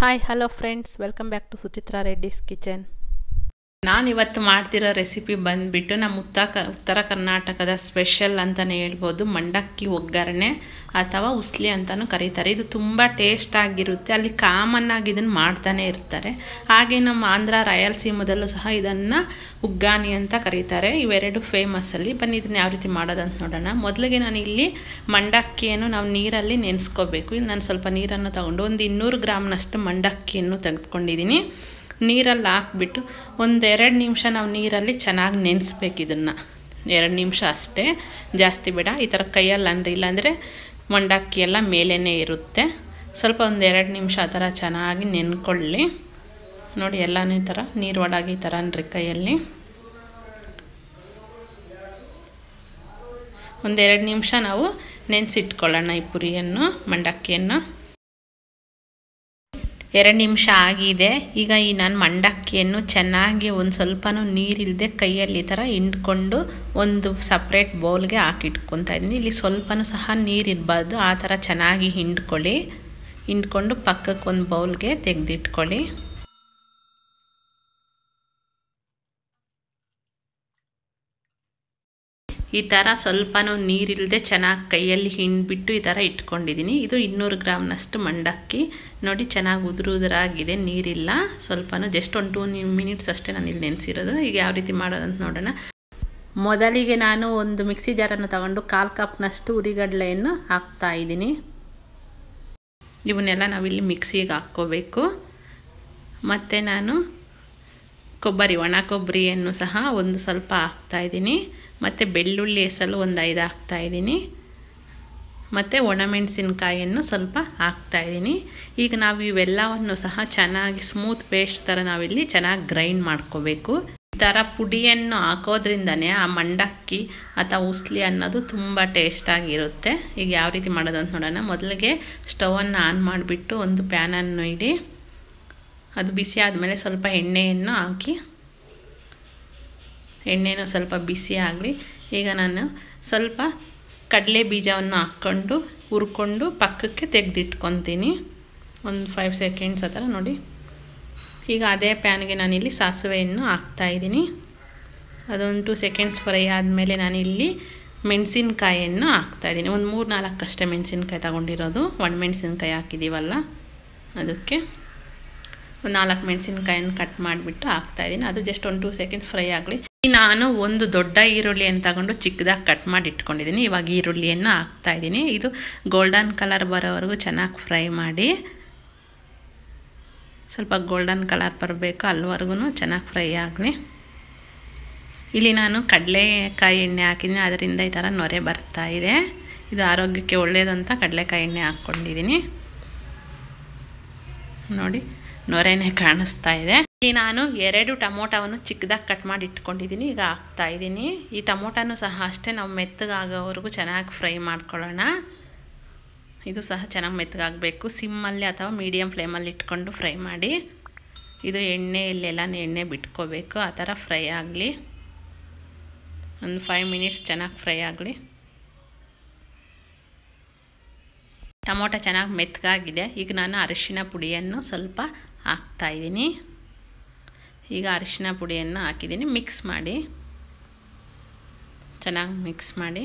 hi hello friends welcome back to Suchitra Reddy's kitchen ನಾನಿವತ್ತು ಮಾಡ್ತಿರೋ recipe ಬಂದುಬಿಟ್ಟು ನಮ್ಮ ಉತ್ತರ ಕ ಉತ್ತರ ಕರ್ನಾಟಕದ ಸ್ಪೆಷಲ್ ಅಂತಲೇ ಹೇಳ್ಬೋದು ಮಂಡಕ್ಕಿ ಒಗ್ಗರಣೆ ಅಥವಾ ಉಸ್ಲಿ ಅಂತಲೂ ಕರೀತಾರೆ ಇದು ತುಂಬ ಟೇಸ್ಟಾಗಿರುತ್ತೆ ಅಲ್ಲಿ ಕಾಮನ್ ಆಗಿ ಇದನ್ನು ಮಾಡ್ತಾನೆ ಇರ್ತಾರೆ ಹಾಗೆ ನಮ್ಮ ಆಂಧ್ರ ರಾಯಲಸೀಮದಲ್ಲೂ ಸಹ ಇದನ್ನು ಉಗ್ಗಾನಿ ಅಂತ ಕರೀತಾರೆ ಇವೆರಡು ಫೇಮಸ್ಸಲ್ಲಿ ಬನ್ನಿ ಇದನ್ನು ಯಾವ ರೀತಿ ಮಾಡೋದಂತ ನೋಡೋಣ ಮೊದಲಿಗೆ ನಾನು ಇಲ್ಲಿ ಮಂಡಕ್ಕಿಯನ್ನು ನಾವು ನೀರಲ್ಲಿ ನೆನೆಸ್ಕೋಬೇಕು ಇಲ್ಲಿ ನಾನು ಸ್ವಲ್ಪ ನೀರನ್ನು ತಗೊಂಡು ಒಂದು ಇನ್ನೂರು ಗ್ರಾಮ್ನಷ್ಟು ಮಂಡಕ್ಕಿಯನ್ನು ತೆಗೆದುಕೊಂಡಿದ್ದೀನಿ ನೀರಲ್ಲಿ ಹಾಕ್ಬಿಟ್ಟು ಒಂದೆರಡು ನಿಮಿಷ ನಾವು ನೀರಲ್ಲಿ ಚೆನ್ನಾಗಿ ನೆನೆಸ್ಬೇಕು ಇದನ್ನು ಎರಡು ನಿಮಿಷ ಅಷ್ಟೇ ಜಾಸ್ತಿ ಬೇಡ ಈ ಥರ ಕೈಯಲ್ಲಿ ಅಂದರೆ ಇಲ್ಲಾಂದರೆ ಮಂಡಕ್ಕಿ ಎಲ್ಲ ಮೇಲೇ ಇರುತ್ತೆ ಸ್ವಲ್ಪ ಒಂದೆರಡು ನಿಮಿಷ ಆ ಥರ ಚೆನ್ನಾಗಿ ನೆನ್ಕೊಳ್ಳಿ ನೋಡಿ ಎಲ್ಲನೂ ಈ ಥರ ನೀರು ಒಳಗೆ ಈ ಥರ ಅನ್ರಿ ಕೈಯಲ್ಲಿ ಒಂದೆರಡು ನಿಮಿಷ ನಾವು ನೆನೆಸಿಟ್ಕೊಳ್ಳೋಣ ಈ ಪುರಿಯನ್ನು ಮಂಡಕ್ಕಿಯನ್ನು ಎರಡು ನಿಮಿಷ ಆಗಿದೆ ಈಗ ಈ ನಾನು ಮಂಡಕ್ಕಿಯನ್ನು ಚೆನ್ನಾಗಿ ಒಂದು ಸ್ವಲ್ಪನೂ ನೀರಿಲ್ಲದೆ ಕೈಯಲ್ಲಿ ಈ ಥರ ಹಿಂಡ್ಕೊಂಡು ಒಂದು ಸಪ್ರೇಟ್ ಬೌಲ್ಗೆ ಹಾಕಿಟ್ಕೊತಾ ಇದ್ದೀನಿ ಇಲ್ಲಿ ಸ್ವಲ್ಪನೂ ಸಹ ನೀರಿರಬಾರ್ದು ಆ ಥರ ಚೆನ್ನಾಗಿ ಹಿಂಡ್ಕೊಳ್ಳಿ ಹಿಂಡ್ಕೊಂಡು ಪಕ್ಕಕ್ಕೆ ಒಂದು ಬೌಲ್ಗೆ ತೆಗೆದಿಟ್ಕೊಳ್ಳಿ ಈ ಥರ ಸ್ವಲ್ಪನೂ ನೀರಿಲ್ಲದೆ ಚೆನ್ನಾಗಿ ಕೈಯಲ್ಲಿ ಹಿಂಡ್ಬಿಟ್ಟು ಈ ಥರ ಇಟ್ಕೊಂಡಿದ್ದೀನಿ ಇದು ಇನ್ನೂರು ಗ್ರಾಮ್ನಷ್ಟು ಮಂಡಕ್ಕಿ ನೋಡಿ ಚೆನ್ನಾಗಿ ಉದುರು ಉದುರಾಗಿದೆ ನೀರಿಲ್ಲ ಸ್ವಲ್ಪನೂ ಜಸ್ಟ್ ಒಂದು ಟೂ ಮಿನಿಟ್ಸ್ ಅಷ್ಟೇ ನಾನು ಇಲ್ಲಿ ನೆನೆಸಿರೋದು ಈಗ ಯಾವ ರೀತಿ ಮಾಡೋದಂತ ನೋಡೋಣ ಮೊದಲಿಗೆ ನಾನು ಒಂದು ಮಿಕ್ಸಿ ಜಾರನ್ನು ತಗೊಂಡು ಕಾಲು ಕಪ್ನಷ್ಟು ಉರಿಗಡಲೆಯನ್ನು ಹಾಕ್ತಾ ಇದ್ದೀನಿ ಇವನ್ನೆಲ್ಲ ನಾವಿಲ್ಲಿ ಮಿಕ್ಸಿಗೆ ಹಾಕ್ಕೋಬೇಕು ಮತ್ತು ನಾನು ಕೊಬ್ಬರಿ ಒಣ ಕೊಬ್ಬರಿಯನ್ನು ಸಹ ಒಂದು ಸ್ವಲ್ಪ ಹಾಕ್ತಾಯಿದ್ದೀನಿ ಮತ್ತು ಬೆಳ್ಳುಳ್ಳಿ ಹೆಸಲು ಒಂದು ಐದು ಹಾಕ್ತಾಯಿದ್ದೀನಿ ಮತ್ತು ಒಣಮೆಣಸಿನ್ಕಾಯಿಯನ್ನು ಸ್ವಲ್ಪ ಹಾಕ್ತಾಯಿದ್ದೀನಿ ಈಗ ನಾವು ಇವೆಲ್ಲವನ್ನು ಸಹ ಚೆನ್ನಾಗಿ ಸ್ಮೂತ್ ಪೇಸ್ಟ್ ಥರ ನಾವಿಲ್ಲಿ ಚೆನ್ನಾಗಿ ಗ್ರೈಂಡ್ ಮಾಡ್ಕೋಬೇಕು ಈ ಥರ ಪುಡಿಯನ್ನು ಹಾಕೋದ್ರಿಂದನೇ ಆ ಮಂಡಕ್ಕಿ ಅಥವಾ ಉಸ್ಲಿ ಅನ್ನೋದು ತುಂಬ ಟೇಸ್ಟಾಗಿರುತ್ತೆ ಈಗ ಯಾವ ರೀತಿ ಮಾಡೋದು ಅಂತ ನೋಡೋಣ ಮೊದಲಿಗೆ ಸ್ಟವನ್ನು ಆನ್ ಮಾಡಿಬಿಟ್ಟು ಒಂದು ಪ್ಯಾನನ್ನು ಇಡಿ ಅದು ಬಿಸಿ ಆದಮೇಲೆ ಸ್ವಲ್ಪ ಎಣ್ಣೆಯನ್ನು ಹಾಕಿ ಎಣ್ಣೆನೂ ಸ್ವಲ್ಪ ಬಿಸಿ ಆಗಲಿ ಈಗ ನಾನು ಸ್ವಲ್ಪ ಕಡಲೆ ಬೀಜವನ್ನು ಹಾಕ್ಕೊಂಡು ಹುರ್ಕೊಂಡು ಪಕ್ಕಕ್ಕೆ ತೆಗೆದಿಟ್ಕೊತೀನಿ ಒಂದು ಫೈವ್ ಸೆಕೆಂಡ್ಸ್ ಆ ಥರ ನೋಡಿ ಈಗ ಅದೇ ಪ್ಯಾನ್ಗೆ ನಾನಿಲ್ಲಿ ಸಾಸಿವೆಯನ್ನು ಹಾಕ್ತಾಯಿದ್ದೀನಿ ಅದೊಂದು ಟು ಸೆಕೆಂಡ್ಸ್ ಫ್ರೈ ಆದಮೇಲೆ ನಾನಿಲ್ಲಿ ಮೆಣಸಿನ್ಕಾಯಿಯನ್ನು ಹಾಕ್ತಾಯಿದ್ದೀನಿ ಒಂದು ಮೂರು ನಾಲ್ಕು ಅಷ್ಟೇ ಮೆಣಸಿನ್ಕಾಯಿ ತಗೊಂಡಿರೋದು ಒಣ ಮೆಣಸಿನ್ಕಾಯಿ ಹಾಕಿದ್ದೀವಲ್ಲ ಅದಕ್ಕೆ ಒಂದು ನಾಲ್ಕು ಮೆಣಸಿನ್ಕಾಯನ್ನು ಕಟ್ ಮಾಡಿಬಿಟ್ಟು ಹಾಕ್ತಾಯಿದ್ದೀನಿ ಅದು ಜಸ್ಟ್ ಒಂದು ಟೂ ಸೆಕೆಂಡ್ ಫ್ರೈ ಆಗಲಿ ನಾನು ಒಂದು ದೊಡ್ಡ ಈರುಳ್ಳಿಯನ್ನು ತಗೊಂಡು ಚಿಕ್ಕದಾಗಿ ಕಟ್ ಮಾಡಿ ಇಟ್ಕೊಂಡಿದ್ದೀನಿ ಇವಾಗ ಈರುಳ್ಳಿಯನ್ನು ಹಾಕ್ತಾಯಿದ್ದೀನಿ ಇದು ಗೋಲ್ಡನ್ ಕಲರ್ ಬರೋವರೆಗೂ ಚೆನ್ನಾಗಿ ಫ್ರೈ ಮಾಡಿ ಸ್ವಲ್ಪ ಗೋಲ್ಡನ್ ಕಲರ್ ಬರಬೇಕು ಅಲ್ಲಿವರೆಗೂ ಚೆನ್ನಾಗಿ ಫ್ರೈ ಆಗಲಿ ಇಲ್ಲಿ ನಾನು ಕಡಲೆಕಾಯಿ ಎಣ್ಣೆ ಹಾಕಿದ್ದೀನಿ ಅದರಿಂದ ಈ ಥರ ನೊರೆ ಬರ್ತಾ ಇದೆ ಇದು ಆರೋಗ್ಯಕ್ಕೆ ಒಳ್ಳೆಯದು ಅಂತ ಕಡಲೆಕಾಯಿ ಎಣ್ಣೆ ಹಾಕ್ಕೊಂಡಿದ್ದೀನಿ ನೋಡಿ ನೊರೆನೇ ಕಾಣಿಸ್ತಾ ಇದೆ ಇಲ್ಲಿ ನಾನು ಎರಡು ಟೊಮೊಟೊವನ್ನು ಚಿಕ್ಕದಾಗಿ ಕಟ್ ಮಾಡಿ ಇಟ್ಕೊಂಡಿದ್ದೀನಿ ಈಗ ಹಾಕ್ತಾ ಇದ್ದೀನಿ ಈ ಟೊಮೊಟೊನೂ ಸಹ ಅಷ್ಟೇ ನಾವು ಮೆತ್ತಗಾಗೋವರೆಗೂ ಚೆನ್ನಾಗಿ ಫ್ರೈ ಮಾಡ್ಕೊಳ್ಳೋಣ ಇದು ಸಹ ಚೆನ್ನಾಗಿ ಮೆತ್ತಗಾಗಬೇಕು ಸಿಮ್ಮಲ್ಲಿ ಅಥವಾ ಮೀಡಿಯಮ್ ಫ್ಲೇಮಲ್ಲಿ ಇಟ್ಕೊಂಡು ಫ್ರೈ ಮಾಡಿ ಇದು ಎಣ್ಣೆಯಲ್ಲೆಲ್ಲ ಎಣ್ಣೆ ಬಿಟ್ಕೋಬೇಕು ಆ ಥರ ಫ್ರೈ ಆಗಲಿ ಒಂದು ಫೈವ್ ಮಿನಿಟ್ಸ್ ಚೆನ್ನಾಗಿ ಫ್ರೈ ಆಗಲಿ ಟೊಮೊಟೊ ಚೆನ್ನಾಗಿ ಮೆತ್ತಗಾಗಿದೆ ಈಗ ನಾನು ಅರಿಶಿನ ಪುಡಿಯನ್ನು ಸ್ವಲ್ಪ ಹಾಕ್ತಾಯಿದ್ದೀನಿ ಈಗ ಅರಿಶಿನ ಪುಡಿಯನ್ನು ಹಾಕಿದ್ದೀನಿ ಮಿಕ್ಸ್ ಮಾಡಿ ಚೆನ್ನಾಗಿ ಮಿಕ್ಸ್ ಮಾಡಿ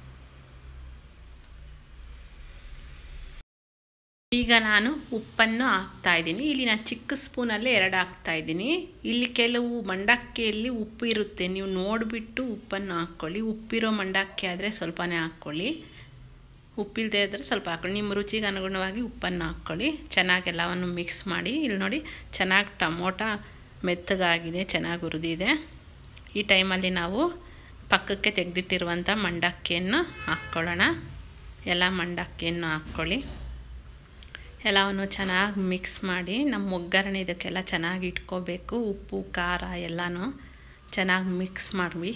ಈಗ ನಾನು ಉಪ್ಪನ್ನು ಹಾಕ್ತಾಯಿದ್ದೀನಿ ಇಲ್ಲಿ ನಾನು ಚಿಕ್ಕ ಸ್ಪೂನಲ್ಲಿ ಎರಡು ಹಾಕ್ತಾಯಿದ್ದೀನಿ ಇಲ್ಲಿ ಕೆಲವು ಮಂಡಕ್ಕಿಯಲ್ಲಿ ಉಪ್ಪು ಇರುತ್ತೆ ನೀವು ನೋಡಿಬಿಟ್ಟು ಉಪ್ಪನ್ನು ಹಾಕ್ಕೊಳ್ಳಿ ಉಪ್ಪಿರೋ ಮಂಡಕ್ಕಿ ಆದರೆ ಸ್ವಲ್ಪನೇ ಹಾಕ್ಕೊಳ್ಳಿ ಉಪ್ಪಿಲ್ಲದೆ ಇದ್ದರೆ ಸ್ವಲ್ಪ ಹಾಕೊಳ್ಳಿ ನಿಮ್ಮ ರುಚಿಗೆ ಅನುಗುಣವಾಗಿ ಉಪ್ಪನ್ನು ಹಾಕ್ಕೊಳ್ಳಿ ಚೆನ್ನಾಗಿ ಎಲ್ಲವನ್ನು ಮಿಕ್ಸ್ ಮಾಡಿ ಇಲ್ಲಿ ನೋಡಿ ಚೆನ್ನಾಗಿ ಟೊಮೊಟೊ ಮೆತ್ತಗಾಗಿದೆ ಚೆನ್ನಾಗಿ ಹುರಿದಿದೆ ಈ ಟೈಮಲ್ಲಿ ನಾವು ಪಕ್ಕಕ್ಕೆ ತೆಗೆದಿಟ್ಟಿರುವಂಥ ಮಂಡಕ್ಕಿಯನ್ನು ಹಾಕ್ಕೊಳ್ಳೋಣ ಎಲ್ಲ ಮಂಡಕ್ಕಿಯನ್ನು ಹಾಕ್ಕೊಳ್ಳಿ ಎಲ್ಲವನ್ನು ಚೆನ್ನಾಗಿ ಮಿಕ್ಸ್ ಮಾಡಿ ನಮ್ಮ ಒಗ್ಗರಣೆ ಇದಕ್ಕೆಲ್ಲ ಚೆನ್ನಾಗಿ ಇಟ್ಕೋಬೇಕು ಉಪ್ಪು ಖಾರ ಎಲ್ಲನೂ ಚೆನ್ನಾಗಿ ಮಿಕ್ಸ್ ಮಾಡಿ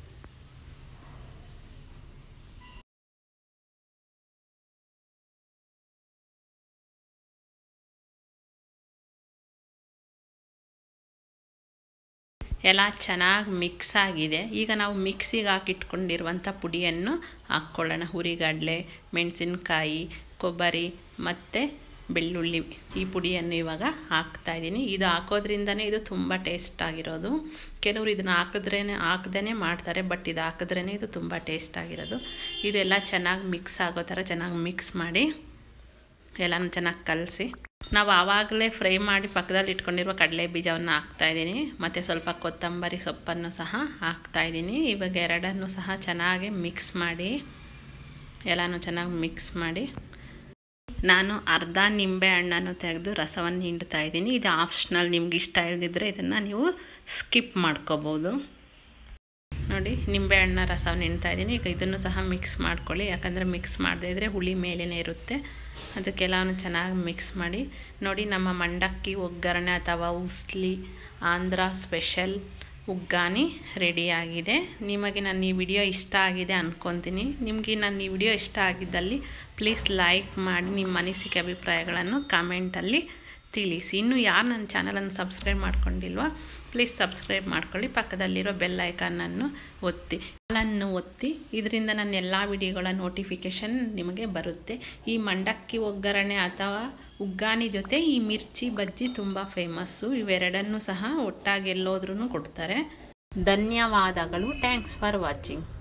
ಎಲ್ಲ ಚೆನ್ನಾಗಿ ಮಿಕ್ಸ್ ಆಗಿದೆ ಈಗ ನಾವು ಮಿಕ್ಸಿಗೆ ಹಾಕಿಟ್ಕೊಂಡಿರುವಂಥ ಪುಡಿಯನ್ನು ಹಾಕ್ಕೊಳ್ಳೋಣ ಹುರಿಗಡಲೆ ಮೆಣಸಿನ್ಕಾಯಿ ಕೊಬ್ಬರಿ ಮತ್ತು ಬೆಳ್ಳುಳ್ಳಿ ಈ ಪುಡಿಯನ್ನು ಇವಾಗ ಹಾಕ್ತಾಯಿದ್ದೀನಿ ಇದು ಹಾಕೋದ್ರಿಂದನೇ ಇದು ತುಂಬ ಟೇಸ್ಟ್ ಆಗಿರೋದು ಕೆಲವರು ಇದನ್ನು ಹಾಕಿದ್ರೇ ಹಾಕ್ದೇ ಮಾಡ್ತಾರೆ ಬಟ್ ಇದು ಹಾಕಿದ್ರೇ ಇದು ತುಂಬ ಟೇಸ್ಟ್ ಆಗಿರೋದು ಇದೆಲ್ಲ ಚೆನ್ನಾಗಿ ಮಿಕ್ಸ್ ಆಗೋ ಥರ ಚೆನ್ನಾಗಿ ಮಿಕ್ಸ್ ಮಾಡಿ ಎಲ್ಲನೂ ಚೆನ್ನಾಗಿ ಕಲಸಿ ನಾವು ಆವಾಗಲೇ ಫ್ರೈ ಮಾಡಿ ಪಕ್ಕದಲ್ಲಿ ಇಟ್ಕೊಂಡಿರುವ ಕಡಲೆ ಬೀಜವನ್ನು ಹಾಕ್ತಾಯಿದ್ದೀನಿ ಮತ್ತು ಸ್ವಲ್ಪ ಕೊತ್ತಂಬರಿ ಸೊಪ್ಪನ್ನು ಸಹ ಹಾಕ್ತಾಯಿದ್ದೀನಿ ಇವಾಗ ಎರಡನ್ನು ಸಹ ಚೆನ್ನಾಗಿ ಮಿಕ್ಸ್ ಮಾಡಿ ಎಲ್ಲನೂ ಚೆನ್ನಾಗಿ ಮಿಕ್ಸ್ ಮಾಡಿ ನಾನು ಅರ್ಧ ನಿಂಬೆ ಹಣ್ಣನ್ನು ತೆಗೆದು ರಸವನ್ನು ಹಿಂಡ್ತಾ ಇದ್ದೀನಿ ಇದು ಆಪ್ಷನಲ್ ನಿಮ್ಗೆ ಇಷ್ಟ ಇಲ್ಲದಿದ್ದರೆ ಇದನ್ನು ನೀವು ಸ್ಕಿಪ್ ಮಾಡ್ಕೋಬೋದು ನೋಡಿ ನಿಂಬೆ ಹಣ್ಣ ರಸವನ್ನು ಹಿಂಡ್ತಾ ಇದ್ದೀನಿ ಈಗ ಇದನ್ನು ಸಹ ಮಿಕ್ಸ್ ಮಾಡ್ಕೊಳ್ಳಿ ಯಾಕಂದರೆ ಮಿಕ್ಸ್ ಮಾಡದೇ ಇದ್ದರೆ ಹುಳಿ ಮೇಲೇ ಇರುತ್ತೆ ಅದಕ್ಕೆಲ್ಲವನ್ನು ಚೆನ್ನಾಗಿ ಮಿಕ್ಸ್ ಮಾಡಿ ನೋಡಿ ನಮ್ಮ ಮಂಡಕ್ಕಿ ಒಗ್ಗರಣೆ ಅಥವಾ ಉಸ್ಲಿ ಆಂಧ್ರ ಸ್ಪೆಷಲ್ ಉಗ್ಗಾನಿ ರೆಡಿಯಾಗಿದೆ ನಿಮಗೆ ನನ್ನ ಈ ವಿಡಿಯೋ ಇಷ್ಟ ಆಗಿದೆ ಅಂದ್ಕೊತೀನಿ ನಿಮಗೆ ನನ್ನ ಈ ವಿಡಿಯೋ ಇಷ್ಟ ಆಗಿದ್ದಲ್ಲಿ ಪ್ಲೀಸ್ ಲೈಕ್ ಮಾಡಿ ನಿಮ್ಮ ಅನಿಸಿಕೆ ಅಭಿಪ್ರಾಯಗಳನ್ನು ಕಮೆಂಟಲ್ಲಿ ತಿಳಿಸಿ ಇನ್ನು ಯಾರು ನನ್ನ ಚಾನಲನ್ನು ಸಬ್ಸ್ಕ್ರೈಬ್ ಮಾಡ್ಕೊಂಡಿಲ್ವೋ ಪ್ಲೀಸ್ ಸಬ್ಸ್ಕ್ರೈಬ್ ಮಾಡ್ಕೊಳ್ಳಿ ಪಕ್ಕದಲ್ಲಿರೋ ಬೆಲ್ ಐಕಾನನ್ನು ಒತ್ತಿ ಅಲ್ಲನ್ನು ಒತ್ತಿ ಇದರಿಂದ ನನ್ನ ಎಲ್ಲ ವಿಡಿಯೋಗಳ ನೋಟಿಫಿಕೇಷನ್ ನಿಮಗೆ ಬರುತ್ತೆ ಈ ಮಂಡಕ್ಕಿ ಒಗ್ಗರಣೆ ಅಥವಾ ಉಗ್ಗಾನಿ ಜೊತೆ ಈ ಮಿರ್ಚಿ ಬಜ್ಜಿ ತುಂಬ ಫೇಮಸ್ಸು ಇವೆರಡನ್ನೂ ಸಹ ಒಟ್ಟಾಗಿ ಎಲ್ಲೋದ್ರೂ ಕೊಡ್ತಾರೆ ಧನ್ಯವಾದಗಳು ಥ್ಯಾಂಕ್ಸ್ ಫಾರ್ ವಾಚಿಂಗ್